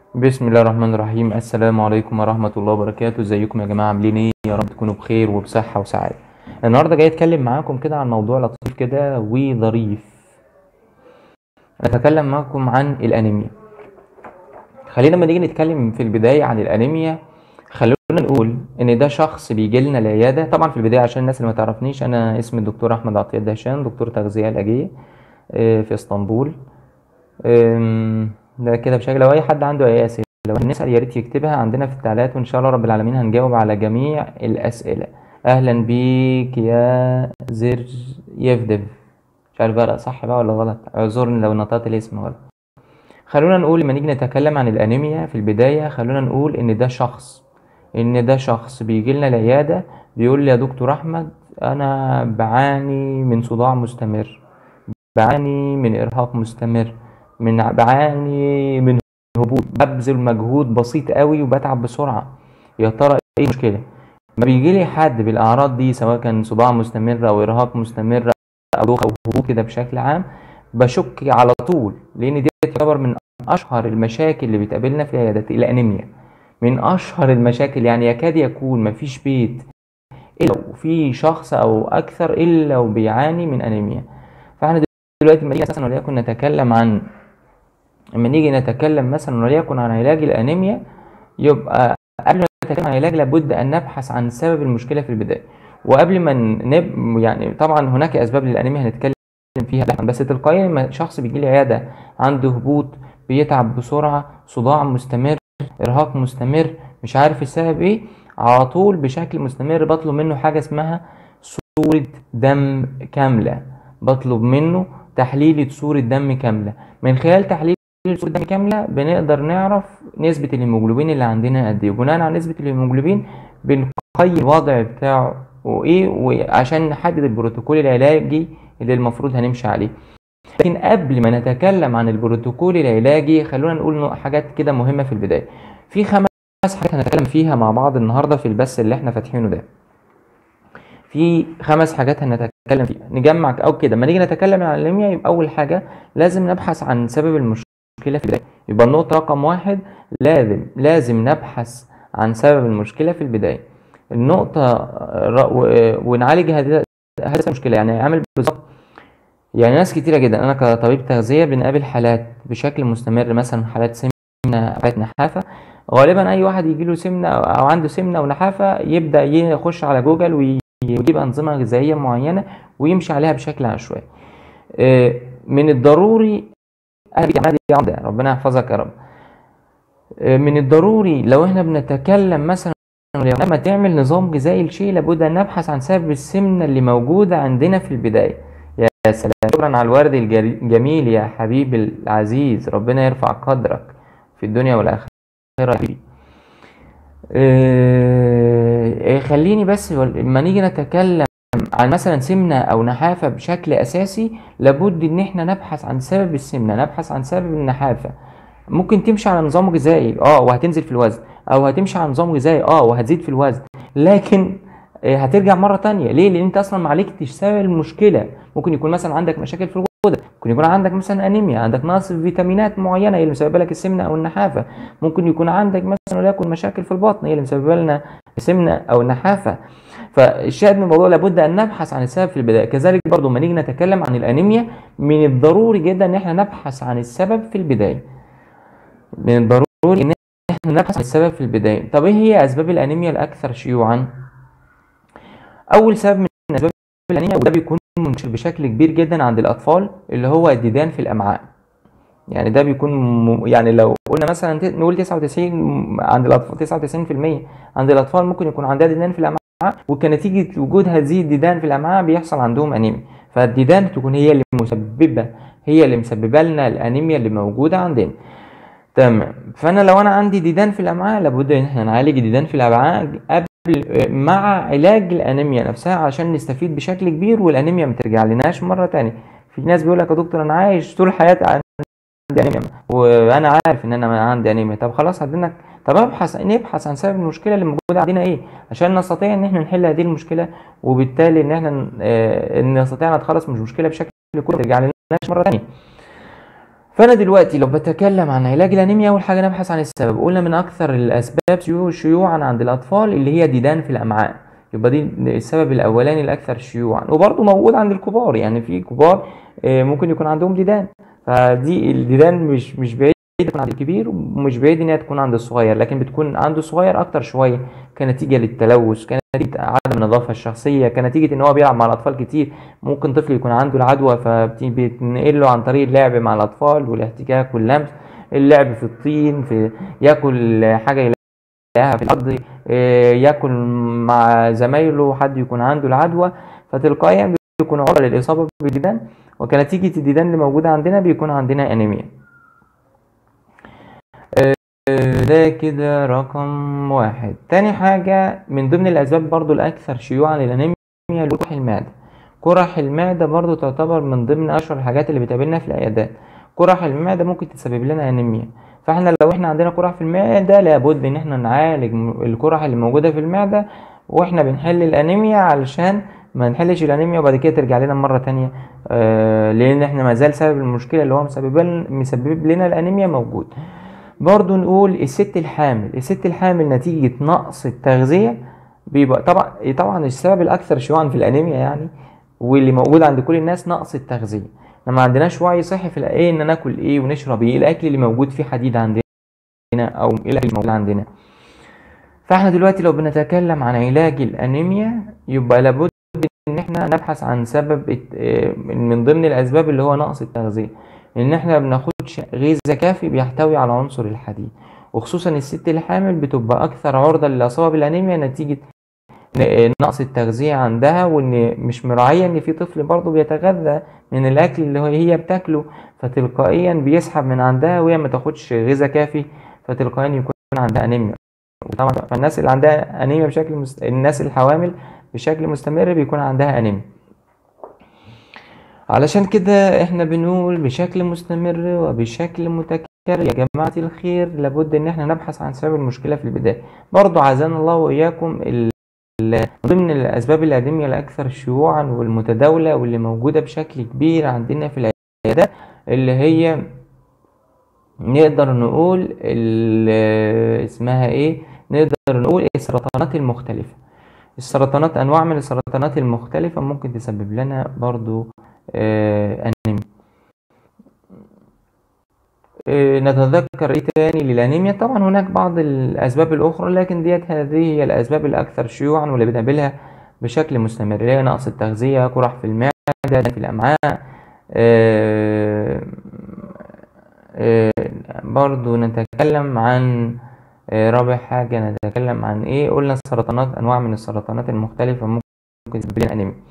بسم الله الرحمن الرحيم السلام عليكم ورحمة الله وبركاته ازيكم يا جماعة عاملين ايه يا رب تكونوا بخير وبصحة وسعادة النهاردة جاي اتكلم معاكم كده عن موضوع لطيف كده وظريف اتكلم معاكم عن الانيميا خلينا لما نيجي نتكلم في البداية عن الانيميا خلونا نقول ان ده شخص بيجي لنا العيادة طبعا في البداية عشان الناس اللي ما تعرفنيش انا اسمي الدكتور احمد عطية دهشان دكتور تغذية علاجية آه، في اسطنبول أم، ده كده بشكل لو اي حد عنده اي اسئله لو نسال يا ريت يكتبها عندنا في التعليقات وان شاء الله رب العالمين هنجاوب على جميع الاسئله اهلا بيك يا زر يفدف مش عارف بقى صح بقى ولا غلط اعذرني لو نطقت الاسم غلط خلونا نقول لما نيجي نتكلم عن الانيميا في البدايه خلونا نقول ان ده شخص ان ده شخص بيجي لنا العياده بيقول لي يا دكتور احمد انا بعاني من صداع مستمر بعاني من ارهاق مستمر من بعاني من هبوط ببذل مجهود بسيط قوي وبتعب بسرعه يا ترى ايه المشكله ما بيجي لي حد بالاعراض دي سواء كان صداع مستمر او ارهاق مستمر او دوخه او هبوط كده بشكل عام بشك على طول لان دي تعتبر من اشهر المشاكل اللي بتقابلنا في العيادات الانيميا من اشهر المشاكل يعني يكاد يكون مفيش بيت الا وفي شخص او اكثر الا وبيعاني من انيميا فاحنا دلوقتي لما نيجي مثلا وليكن نتكلم عن لما نيجي نتكلم مثلا وليكن عن علاج الانيميا يبقى قبل ما نتكلم عن علاج لابد ان نبحث عن سبب المشكله في البدايه وقبل ما نب... يعني طبعا هناك اسباب للانيميا هنتكلم فيها لاحقا بس تلقائيا لما شخص بيجي لي عياده عنده هبوط بيتعب بسرعه صداع مستمر ارهاق مستمر مش عارف السبب ايه على طول بشكل مستمر بطلب منه حاجه اسمها صوره دم كامله بطلب منه تحليل صوره دم كامله من خلال تحليل صورة دم كاملة بنقدر نعرف نسبة الهيموجلوبين اللي عندنا قد ايه وبناء على نسبة الهيموجلوبين بنقيم الوضع بتاعه وايه وعشان نحدد البروتوكول العلاجي اللي المفروض هنمشي عليه لكن قبل ما نتكلم عن البروتوكول العلاجي خلونا نقول حاجات كده مهمة في البداية في خمس حاجات هنتكلم فيها مع بعض النهاردة في البث اللي احنا فاتحينه ده في خمس حاجات هنتكلم فيها نجمع او كده لما نيجي نتكلم عن الانيميا يبقى اول حاجه لازم نبحث عن سبب المشكله في البدايه يبقى النقطه رقم واحد لازم لازم نبحث عن سبب المشكله في البدايه النقطه ر... و... ونعالج هذه هذه المشكله يعني عامل بالظبط يعني ناس كتيره جدا انا كطبيب تغذيه بنقابل حالات بشكل مستمر مثلا حالات سمنه حالات نحافه غالبا اي واحد يجي له سمنه او عنده سمنه او نحافه يبدا يخش على جوجل وي... ويجيب أنظمة غذائية معينة ويمشي عليها بشكل عشوائي من الضروري أهل عمدة ربنا يحفظك يا رب من الضروري لو احنا بنتكلم مثلا لما تعمل نظام غذائي لشيء لابد ان نبحث عن سبب السمنه اللي موجوده عندنا في البدايه يا سلام شكرا على الورد الجميل يا حبيبي العزيز ربنا يرفع قدرك في الدنيا والاخره يا حبيبي إيه خليني بس لما نيجي نتكلم عن مثلا سمنه او نحافه بشكل اساسي لابد ان احنا نبحث عن سبب السمنه نبحث عن سبب النحافه ممكن تمشي على نظام غذائي اه وهتنزل في الوزن او هتمشي على نظام غذائي اه وهتزيد في الوزن لكن إيه هترجع مره تانية ليه لان انت اصلا ما عالجتش سبب المشكله ممكن يكون مثلا عندك مشاكل في الغدد ممكن يكون عندك مثلا انيميا عندك نقص في فيتامينات معينه هي اللي مسببه لك السمنه او النحافه ممكن يكون عندك مثلا وليكن مشاكل في البطن هي اللي مسببه لنا السمنه او النحافه فالشاهد من الموضوع لابد ان نبحث عن السبب في البدايه كذلك برضو لما نيجي نتكلم عن الانيميا من الضروري جدا ان احنا نبحث عن السبب في البدايه من الضروري ان احنا نبحث عن السبب في البدايه طب ايه هي اسباب الانيميا الاكثر شيوعا اول سبب من اسباب الانيميا وده بيكون منتشر بشكل كبير جدا عند الاطفال اللي هو الديدان في الامعاء يعني ده بيكون م... يعني لو قلنا مثلا نقول 99 عند الاطفال 99% عند الاطفال ممكن يكون عندها ديدان في الامعاء وكنتيجه وجود هذه الديدان في الامعاء بيحصل عندهم انيميا فالديدان تكون هي اللي مسببه هي اللي مسببه لنا الانيميا اللي موجوده عندنا تمام فانا لو انا عندي ديدان في الامعاء لابد ان احنا نعالج الديدان في الامعاء قبل مع علاج الانيميا نفسها عشان نستفيد بشكل كبير والانيميا ما ترجع لناش مره تانية في ناس بيقول لك يا دكتور انا عايش طول حياتي عندي انيميا وانا عارف ان انا عندي انيميا طب خلاص هدينك طب ابحث نبحث عن سبب المشكله اللي موجوده عندنا ايه عشان نستطيع ان احنا نحل هذه المشكله وبالتالي ان احنا آه نستطيع نتخلص من المشكله بشكل كله ترجع لناش مره ثانيه فانا دلوقتي لو بتكلم عن علاج الانيميا اول حاجه نبحث عن السبب قلنا من اكثر الاسباب شيوع- شيوعا عند الاطفال اللي هي ديدان في الامعاء يبقى دي السبب الاولاني الاكثر شيوعا وبرضه موجود عند الكبار يعني في كبار آه، ممكن يكون عندهم ديدان فدي الديدان مش مش بعيد تكون عند الكبير ومش بعيد ان هي تكون عند الصغير لكن بتكون عند الصغير اكتر شويه كنتيجه للتلوث كنتيجه عدم النظافه الشخصيه كنتيجه ان هو بيلعب مع الاطفال كتير ممكن طفل يكون عنده العدوى فبتنقل له عن طريق اللعب مع الاطفال والاحتكاك واللمس اللعب في الطين في ياكل حاجه يلاقيها في الارض آه، ياكل مع زمايله حد يكون عنده العدوى فتلقائيا بيكون عرضه للاصابه بالديدان وكنتيجه الديدان اللي موجوده عندنا بيكون عندنا انيميا آه، ده كده رقم واحد تاني حاجة من ضمن الأسباب برضو الأكثر شيوعا للأنيميا قرح المعدة قرح المعدة برضو تعتبر من ضمن أشهر الحاجات اللي بتقابلنا في العيادات قرح المعدة ممكن تسبب لنا أنيميا فاحنا لو احنا عندنا قرح في المعدة لابد ان احنا نعالج م- القرح اللي موجودة في المعدة واحنا بنحل الأنيميا علشان ما نحلش الأنيميا وبعد كده ترجع لنا مرة تانية آه لأن احنا ما زال سبب المشكلة اللي هو مسبب مسبب لنا الأنيميا موجود برضو نقول الست الحامل الست الحامل نتيجة نقص التغذية بيبقى طبعا طبعا السبب الأكثر شيوعا في الأنيميا يعني واللي موجود عند كل الناس نقص التغذية احنا ما عندناش وعي صحي في ايه ان ناكل ايه ونشرب ايه الاكل اللي موجود فيه حديد عندنا او ايه الاكل اللي موجود عندنا فاحنا دلوقتي لو بنتكلم عن علاج الانيميا يبقى لابد ان احنا نبحث عن سبب الت- آه، من ضمن الاسباب اللي هو نقص التغذية ان احنا ما بناخدش غذاء كافي بيحتوي على عنصر الحديد وخصوصا الست الحامل بتبقى اكثر عرضة للاصابة بالانيميا نتيجة ن- نقص التغذية عندها وان مش مراعية ان في طفل برضه بيتغذى من الاكل اللي هو هي بتاكله فتلقائيا بيسحب من عندها وهي ما تاخدش غذاء كافي فتلقائيا يكون عندها انيميا وطبعا فالناس اللي عندها انيميا بشكل مست... الناس الحوامل بشكل مستمر بيكون عندها انيميا علشان كده احنا بنقول بشكل مستمر وبشكل متكرر يا جماعة الخير لابد ان احنا نبحث عن سبب المشكلة في البداية برضو عزانا الله واياكم ال... ال- من ضمن الاسباب الادمية الاكثر شيوعا والمتداولة واللي موجودة بشكل كبير عندنا في العيادات اللي هي نقدر نقول ال- اسمها ايه نقدر نقول السرطانات المختلفة السرطانات انواع من السرطانات المختلفة ممكن تسبب لنا برضو آه، انيميا آه، نتذكر ايه تاني للانيميا طبعا هناك بعض الاسباب الاخرى لكن ديت هذه هي الاسباب الاكثر شيوعا واللي بنقابلها بشكل مستمر اللي هي نقص التغذية قرح في المعدة في الامعاء آه، آه، برضو نتكلم عن آه، رابع حاجة نتكلم عن ايه قلنا السرطانات انواع من السرطانات المختلفة ممكن تسبب لنا انيميا